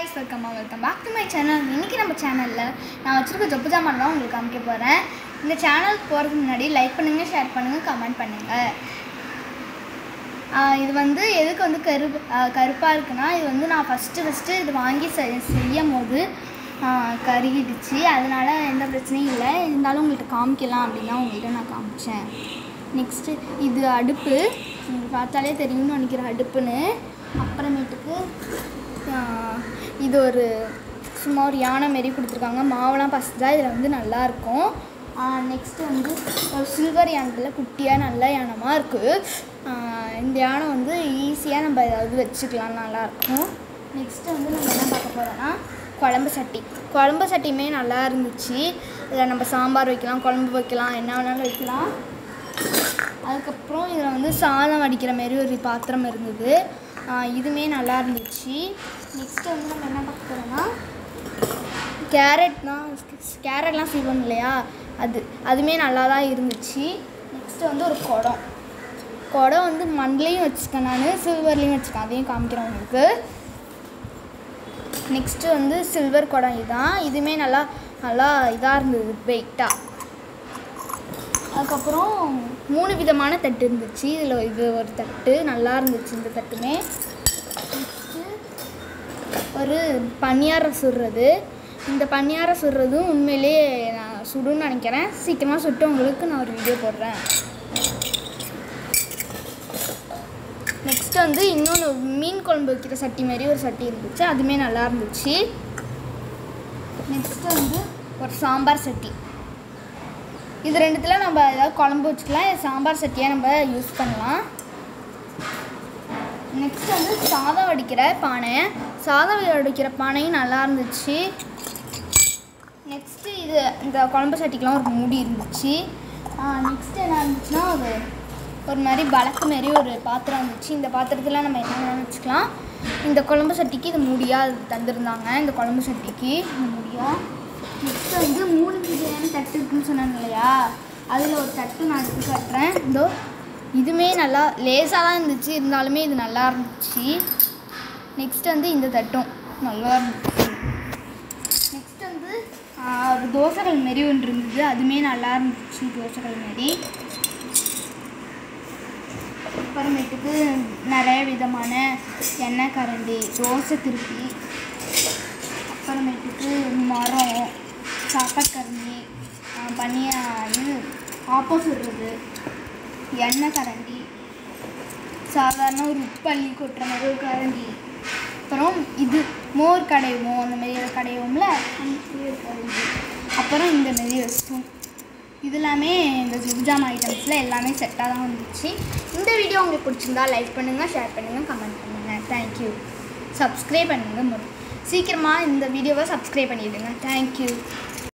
guys welcome welcome back to my channel இன்றைக்கி நம்ம சேனலில் நான் வச்சுருக்க ஜப்பு ஜாமான் தான் உங்களுக்கு காமிக்க போகிறேன் இந்த சேனலுக்கு போகிறதுக்கு முன்னாடி லைக் பண்ணுங்கள் ஷேர் பண்ணுங்கள் கமெண்ட் பண்ணுங்கள் இது வந்து எதுக்கு வந்து கருப்பு கருப்பாக இருக்குன்னா இது வந்து நான் ஃபஸ்ட்டு ஃபஸ்ட்டு இது வாங்கி செ- செய்யும் போது ஆஹ், கருகிடுச்சு அதனால் எந்த பிரச்சனையும் இல்லை இருந்தாலும் உங்கள்கிட்ட காமிக்கலாம் அப்படின்னு தான் உங்கள்கிட்ட நான் காமிச்சேன் நெக்ஸ்ட்டு இது அடுப்பு உங்களுக்கு பார்த்தாலே தெரியும்னு நினைக்கிறேன் அடுப்புன்னு அப்புறமேட்டுக்கு ஆஹ், இது ஒரு சும்மா ஒரு யானை மாரி கொடுத்துருக்காங்க மாவெல்லாம் பசதா இதில் வந்து நல்லாயிருக்கும் நெக்ஸ்ட்டு வந்து ஒரு சில்வர் யானையில் குட்டியாக நல்ல யானமாக இருக்குது இந்த யானை வந்து ஈஸியாக நம்ம ஏதாவது வச்சுக்கலாம் நல்லாயிருக்கும் நெக்ஸ்ட்டு வந்து நம்ம என்ன பார்க்க போகிறோன்னா குழம்பு சட்டி குழம்பு சட்டியுமே நல்லா இருந்துச்சு இதில் நம்ம சாம்பார் வைக்கலாம் குழம்பு வைக்கலாம் என்ன வேணாலும் வைக்கலாம் அதுக்கப்புறம் இதில் வந்து சாதம் வடிக்கிற மாதிரி ஒரு பாத்திரம் இருந்தது ஆஹ் இதுவுமே நல்லா இருந்துச்சு நெக்ஸ்ட்டு வந்து நம்ம என்ன பார்க்க போகிறோம்னா கேரட்லாம் கேரட்லாம் செய்வோம் இல்லையா அது அதுவுமே நல்லா தான் இருந்துச்சு நெக்ஸ்ட்டு வந்து ஒரு குடம் குடம் வந்து மண்லேயும் வச்சுருக்கேன் நான் சில்வர்லேயும் வச்சுருக்கேன் அதையும் காமிக்கிறேன் உங்களுக்கு நெக்ஸ்ட்டு வந்து சில்வர் குடம் இதுதான் இதுவுமே நல்லா நல்லா இதாக இருந்தது வெயிட்டாக அதுக்கப்புறம் மூணு விதமான தட்டு இருந்துச்சு இதில் இது ஒரு தட்டு நல்லா இருந்துச்சு இந்த தட்டுமே நெக்ஸ்ட்டு ஒரு பணியாரம் சுடுறது இந்த பணியாரம் சுடுறதும் உண்மையிலேயே நான் சுடுன்னு நினைக்கிறேன் சீக்கிரமாக சுட்டு உங்களுக்கு நான் ஒரு வீடியோ போடுறேன் நெக்ஸ்ட் வந்து இன்னொன்று மீன் குழம்பு வைக்கிற சட்டி மாதிரி ஒரு சட்டி இருந்துச்சு அதுவுமே நல்லா இருந்துச்சு நெக்ஸ்ட் வந்து ஒரு சாம்பார் சட்டி இது ரெண்டுத்தில் நம்ம ஏதாவது குழம்பு வச்சுக்கலாம் இது சாம்பார் சட்டியாக நம்ம யூஸ் பண்ணலாம் நெக்ஸ்ட் வந்து சாதம் வடிக்கிற பானை சாதம் வடிக்கிற பானையும் நல்லா இருந்துச்சு நெக்ஸ்ட்டு இது இந்த குழம்பு சட்டிக்கெலாம் ஒரு மூடி இருந்துச்சு நெக்ஸ்ட் என்ன இருந்துச்சுன்னா ஒரு ஒரு மாதிரி பலக்கு மாரி ஒரு பாத்திரம் இருந்துச்சு இந்த பாத்திரத்தில் நம்ம என்ன வேணாலும் வச்சுக்கலாம் இந்த குழம்பு சட்டிக்கு இது மூடியாக அது தந்திருந்தாங்க இந்த குழம்பு சட்டிக்கு இந்த மூடியாக நெக்ஸ்ட் வந்து மூணு விதமான தட்டு இருக்குன்னு சொன்னேன் இல்லையா அதில் ஒரு தட்டு நான் எடுத்து காட்டுறேன் இதோ இதுவுமே நல்லா லேசாக தான் இருந்துச்சு இருந்தாலுமே இது நல்லா இருந்துச்சு நெக்ஸ்ட் வந்து இந்த தட்டும் நல்லா இருந்துச்சு நெக்ஸ்ட் வந்து ஆஹ், ஒரு தோசைகள் மாரி ஒன்று இருந்தது அதுவுமே நல்லா இருந்துச்சு தோசைகள் மாரி அப்புறமேட்டுக்கு நிறைய விதமான எண்ணெய் கரண்டி தோசை திருப்பி அப்புறமேட்டுக்கு மரம் சாப்பாட்கரண்டி பனியா இது ஆப்போ சுடுறது எண்ணெய் கரண்டி சாதாரண ஒரு உப்பள்ளி கொட்டுற மாதிரி ஒரு கரண்டி அப்புறம் இது மோர் கடைவோம் அந்த மாதிரி ஒரு கடைவோம்ல அந்த மாதிரி ஒரு கரண்டி அப்புறம் இந்த மாரி வச்சும் இது எல்லாமே இந்த ஜிப்ஜாம் ஐட்டம்ஸில் எல்லாமே செட்டாக தான் வந்துச்சு இந்த வீடியோ உங்களுக்கு பிடிச்சிருந்தா லைக் பண்ணுங்கள் ஷேர் பண்ணுங்கள் கமெண்ட் பண்ணுங்கள் தேங்க்யூ சப்ஸ்கிரைப் பண்ணுங்கள் சீக்கிரமாக இந்த வீடியோவை சப்ஸ்கிரைப் பண்ணிவிடுங்க தேங்க்யூ